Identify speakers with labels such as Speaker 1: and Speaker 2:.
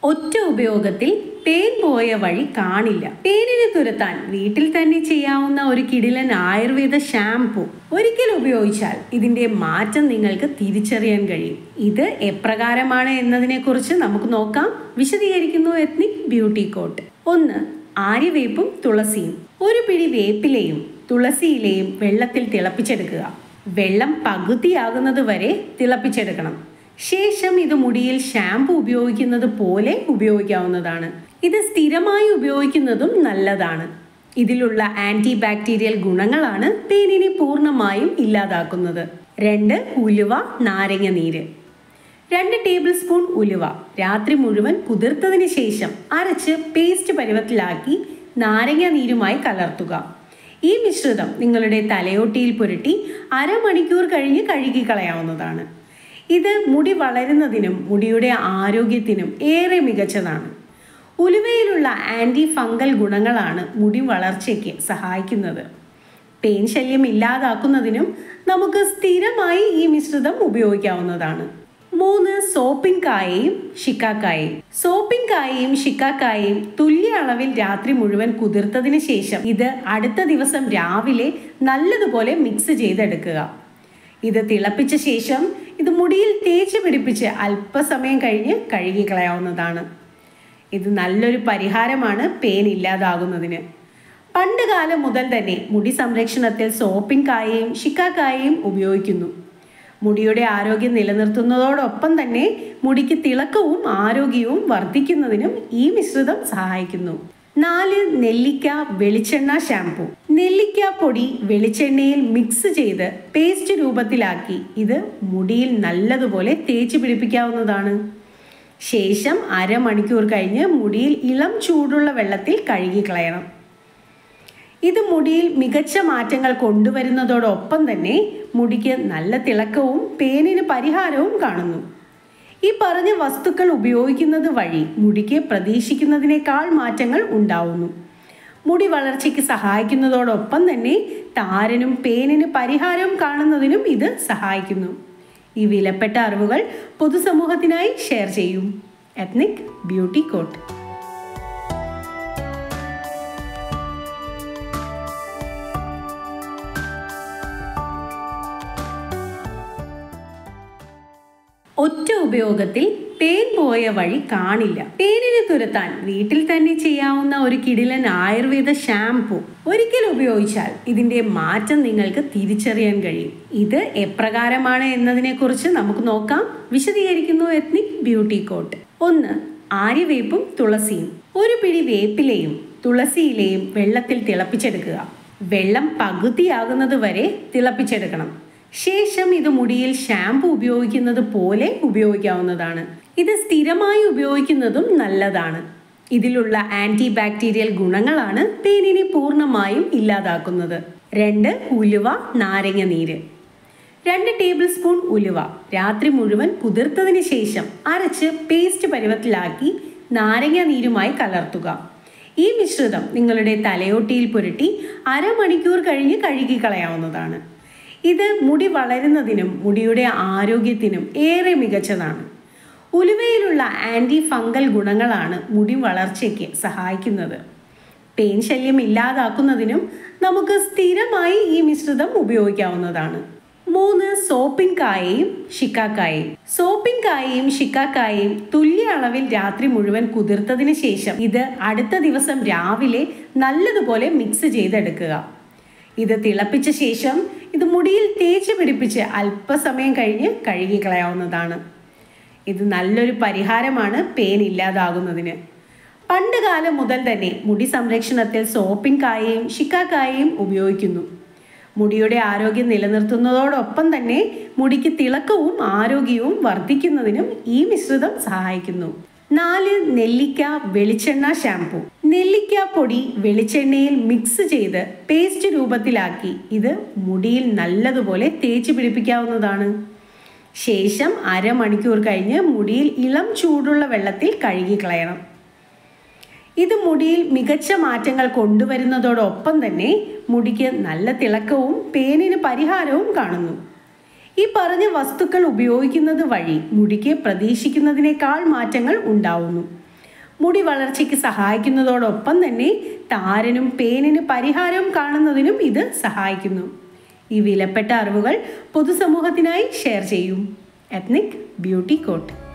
Speaker 1: ഒറ്റ ഉപയോഗത്തിൽ പേൻ പോയ വഴി കാണില്ല പേനിനെ തുരത്താൻ വീട്ടിൽ തന്നെ ചെയ്യാവുന്ന ഒരു കിടിലൻ ആയുർവേദ ഷാംപൂ ഒരിക്കൽ ഉപയോഗിച്ചാൽ ഇതിന്റെ മാറ്റം നിങ്ങൾക്ക് തിരിച്ചറിയാൻ കഴിയും ഇത് എപ്രകാരമാണ് എന്നതിനെക്കുറിച്ച് നമുക്ക് നോക്കാം വിശദീകരിക്കുന്നു എത്നിക് ബ്യൂട്ടി കോട്ട് ഒന്ന് ആര്യവേപ്പും തുളസിയും ഒരു പിടി വേപ്പിലയും തുളസിയിലയും വെള്ളത്തിൽ തിളപ്പിച്ചെടുക്കുക വെള്ളം പകുതിയാകുന്നത് വരെ തിളപ്പിച്ചെടുക്കണം ശേഷം ഇത് മുടിയിൽ ഷാംപൂ ഉപയോഗിക്കുന്നത് പോലെ ഉപയോഗിക്കാവുന്നതാണ് ഇത് സ്ഥിരമായി ഉപയോഗിക്കുന്നതും നല്ലതാണ് ഇതിലുള്ള ആന്റി ബാക്ടീരിയൽ ഗുണങ്ങളാണ് പേനിനെ പൂർണ്ണമായും ഇല്ലാതാക്കുന്നത് രണ്ട് ഉലുവ നാരങ്ങ നീര് രണ്ട് ടേബിൾ സ്പൂൺ ഉലുവ രാത്രി മുഴുവൻ കുതിർത്തതിന് ശേഷം അരച്ച് പേസ്റ്റ് പരുവത്തിലാക്കി നാരങ്ങ നീരുമായി കലർത്തുക ഈ മിശ്രിതം നിങ്ങളുടെ തലയോട്ടിയിൽ പുരട്ടി അരമണിക്കൂർ കഴിഞ്ഞ് കഴുകി കളയാവുന്നതാണ് ഇത് മുടി വളരുന്നതിനും മുടിയുടെ ആരോഗ്യത്തിനും ഏറെ മികച്ചതാണ് ഉലുവയിലുള്ള ആൻറ്റി ഫംഗൽ ഗുണങ്ങളാണ് മുടി വളർച്ചയ്ക്ക് സഹായിക്കുന്നത് പെയിൻ ശല്യം ഇല്ലാതാക്കുന്നതിനും നമുക്ക് സ്ഥിരമായി ഈ മിശ്രിതം ഉപയോഗിക്കാവുന്നതാണ് മൂന്ന് സോപ്പിൻ കായയും ഷിക്കാക്കായയും സോപ്പിൻ കായയും ഷിക്കാക്കായയും തുല്യ അളവിൽ രാത്രി മുഴുവൻ കുതിർത്തതിന് ശേഷം ഇത് അടുത്ത ദിവസം രാവിലെ നല്ലതുപോലെ മിക്സ് ചെയ്തെടുക്കുക ഇത് തിളപ്പിച്ച ശേഷം ഇത് മുടിയിൽ തേച്ച് പിടിപ്പിച്ച് അല്പസമയം കഴിഞ്ഞ് കഴുകി കളയാവുന്നതാണ് ഇത് നല്ലൊരു പരിഹാരമാണ് പേൻ ഇല്ലാതാകുന്നതിന് പണ്ട് കാലം മുതൽ തന്നെ മുടി സംരക്ഷണത്തിൽ സോപ്പിൻ കായയും ഷിക്കാക്കായയും ഉപയോഗിക്കുന്നു മുടിയുടെ ആരോഗ്യം നിലനിർത്തുന്നതോടൊപ്പം തന്നെ മുടിക്ക് തിളക്കവും ആരോഗ്യവും വർദ്ധിക്കുന്നതിനും ഈ മിശ്രിതം സഹായിക്കുന്നു നാല് നെല്ലിക്ക വെളിച്ചെണ്ണ ഷാംപൂ നെല്ലിക്ക പൊടി വെളിച്ചെണ്ണയിൽ മിക്സ് ചെയ്ത് പേസ്റ്റ് രൂപത്തിലാക്കി ഇത് മുടിയിൽ നല്ലതുപോലെ തേച്ച് പിടിപ്പിക്കാവുന്നതാണ് ശേഷം അരമണിക്കൂർ കഴിഞ്ഞ് മുടിയിൽ ഇളം ചൂടുള്ള വെള്ളത്തിൽ കഴുകി കളയണം ഇത് മുടിയിൽ മികച്ച മാറ്റങ്ങൾ കൊണ്ടുവരുന്നതോടൊപ്പം തന്നെ മുടിക്ക് നല്ല തിളക്കവും പേനിന് പരിഹാരവും കാണുന്നു ഈ പറഞ്ഞ വസ്തുക്കൾ ഉപയോഗിക്കുന്നത് വഴി മുടിക്ക് പ്രതീക്ഷിക്കുന്നതിനേക്കാൾ മാറ്റങ്ങൾ ഉണ്ടാവുന്നു മുടി വളർച്ചയ്ക്ക് സഹായിക്കുന്നതോടൊപ്പം തന്നെ താരനും പേനിന് പരിഹാരവും കാണുന്നതിനും ഇത് സഹായിക്കുന്നു ഈ വിലപ്പെട്ട അറിവുകൾ പൊതുസമൂഹത്തിനായി ഷെയർ ചെയ്യൂ എത്നിക് ബ്യൂട്ടി കോട്ട് ഒറ്റ ഉപയോഗത്തിൽ പേൻ പോയ വഴി കാണില്ല പേനിനെ തുരത്താൻ വീട്ടിൽ തന്നെ ചെയ്യാവുന്ന ഒരു കിടിലൻ ആയുർവേദ ഷാംപൂ ഒരിക്കൽ ഉപയോഗിച്ചാൽ ഇതിന്റെ മാറ്റം നിങ്ങൾക്ക് തിരിച്ചറിയാൻ കഴിയും ഇത് എപ്രകാരമാണ് എന്നതിനെക്കുറിച്ച് നമുക്ക് നോക്കാം വിശദീകരിക്കുന്നു എത്നിക് ബ്യൂട്ടി കോട്ട് ഒന്ന് ആര്യവേപ്പും തുളസിയും ഒരു പിടി വേപ്പിലയും തുളസിയിലയും വെള്ളത്തിൽ തിളപ്പിച്ചെടുക്കുക വെള്ളം പകുതിയാകുന്നത് വരെ തിളപ്പിച്ചെടുക്കണം ശേഷം ഇത് മുടിയിൽ ഷാംപൂ ഉപയോഗിക്കുന്നത് പോലെ ഉപയോഗിക്കാവുന്നതാണ് ഇത് സ്ഥിരമായി ഉപയോഗിക്കുന്നതും നല്ലതാണ് ഇതിലുള്ള ആന്റി ബാക്ടീരിയൽ ഗുണങ്ങളാണ് പേനിനെ പൂർണ്ണമായും ഇല്ലാതാക്കുന്നത് രണ്ട് ഉലുവ നാരങ്ങ നീര് രണ്ട് ടേബിൾ സ്പൂൺ ഉലുവ രാത്രി മുഴുവൻ കുതിർത്തതിന് ശേഷം അരച്ച് പേസ്റ്റ് പരുവത്തിലാക്കി നാരങ്ങ നീരുമായി കലർത്തുക ഈ മിശ്രിതം നിങ്ങളുടെ തലയോട്ടിയിൽ പുരട്ടി അരമണിക്കൂർ കഴിഞ്ഞ് കഴുകി കളയാവുന്നതാണ് ഇത് മുടി വളരുന്നതിനും മുടിയുടെ ആരോഗ്യത്തിനും ഏറെ മികച്ചതാണ് ഉലുവയിലുള്ള ആൻറ്റി ഫംഗൽ ഗുണങ്ങളാണ് മുടി വളർച്ചയ്ക്ക് സഹായിക്കുന്നത് പെയിൻ ശല്യം ഇല്ലാതാക്കുന്നതിനും നമുക്ക് സ്ഥിരമായി ഈ മിശ്രിതം ഉപയോഗിക്കാവുന്നതാണ് മൂന്ന് സോപ്പിൻ കായയും ഷിക്കാക്കായയും സോപ്പിൻ കായയും ഷിക്കാക്കായയും തുല്യ അളവിൽ രാത്രി മുഴുവൻ കുതിർത്തതിന് ശേഷം ഇത് അടുത്ത ദിവസം രാവിലെ നല്ലതുപോലെ മിക്സ് ചെയ്തെടുക്കുക ഇത് തിളപ്പിച്ച ശേഷം ഇത് മുടിയിൽ തേച്ച് പിടിപ്പിച്ച് അല്പസമയം കഴിഞ്ഞ് കഴുകി കളയാവുന്നതാണ് ഇത് നല്ലൊരു പരിഹാരമാണ് പേൻ ഇല്ലാതാകുന്നതിന് പണ്ട് കാലം മുതൽ തന്നെ മുടി സംരക്ഷണത്തിൽ സോപ്പിൻ കായയും ഷിക്കാക്കായയും ഉപയോഗിക്കുന്നു മുടിയുടെ ആരോഗ്യം നിലനിർത്തുന്നതോടൊപ്പം തന്നെ മുടിക്ക് തിളക്കവും ആരോഗ്യവും വർദ്ധിക്കുന്നതിനും ഈ മിശ്രിതം സഹായിക്കുന്നു നാല് നെല്ലിക്ക വെളിച്ചെണ്ണ ഷാംപൂ നെല്ലിക്ക പൊടി വെളിച്ചെണ്ണയിൽ മിക്സ് ചെയ്ത് പേസ്റ്റ് രൂപത്തിലാക്കി ഇത് മുടിയിൽ നല്ലതുപോലെ തേച്ച് പിടിപ്പിക്കാവുന്നതാണ് ശേഷം അരമണിക്കൂർ കഴിഞ്ഞ് മുടിയിൽ ഇളം ചൂടുള്ള വെള്ളത്തിൽ കഴുകി കളയണം ഇത് മുടിയിൽ മികച്ച മാറ്റങ്ങൾ കൊണ്ടുവരുന്നതോടൊപ്പം തന്നെ മുടിക്ക് നല്ല തിളക്കവും പേനിന് പരിഹാരവും കാണുന്നു ഈ പറഞ്ഞ വസ്തുക്കൾ ഉപയോഗിക്കുന്നത് വഴി മുടിക്ക് പ്രതീക്ഷിക്കുന്നതിനേക്കാൾ മാറ്റങ്ങൾ ഉണ്ടാവുന്നു മുടി വളർച്ചയ്ക്ക് സഹായിക്കുന്നതോടൊപ്പം തന്നെ താരനും പേനിന് പരിഹാരം കാണുന്നതിനും ഇത് സഹായിക്കുന്നു ഈ വിലപ്പെട്ട അറിവുകൾ പൊതുസമൂഹത്തിനായി ഷെയർ ചെയ്യും എത്നിക് ബ്യൂട്ടി കോട്ട്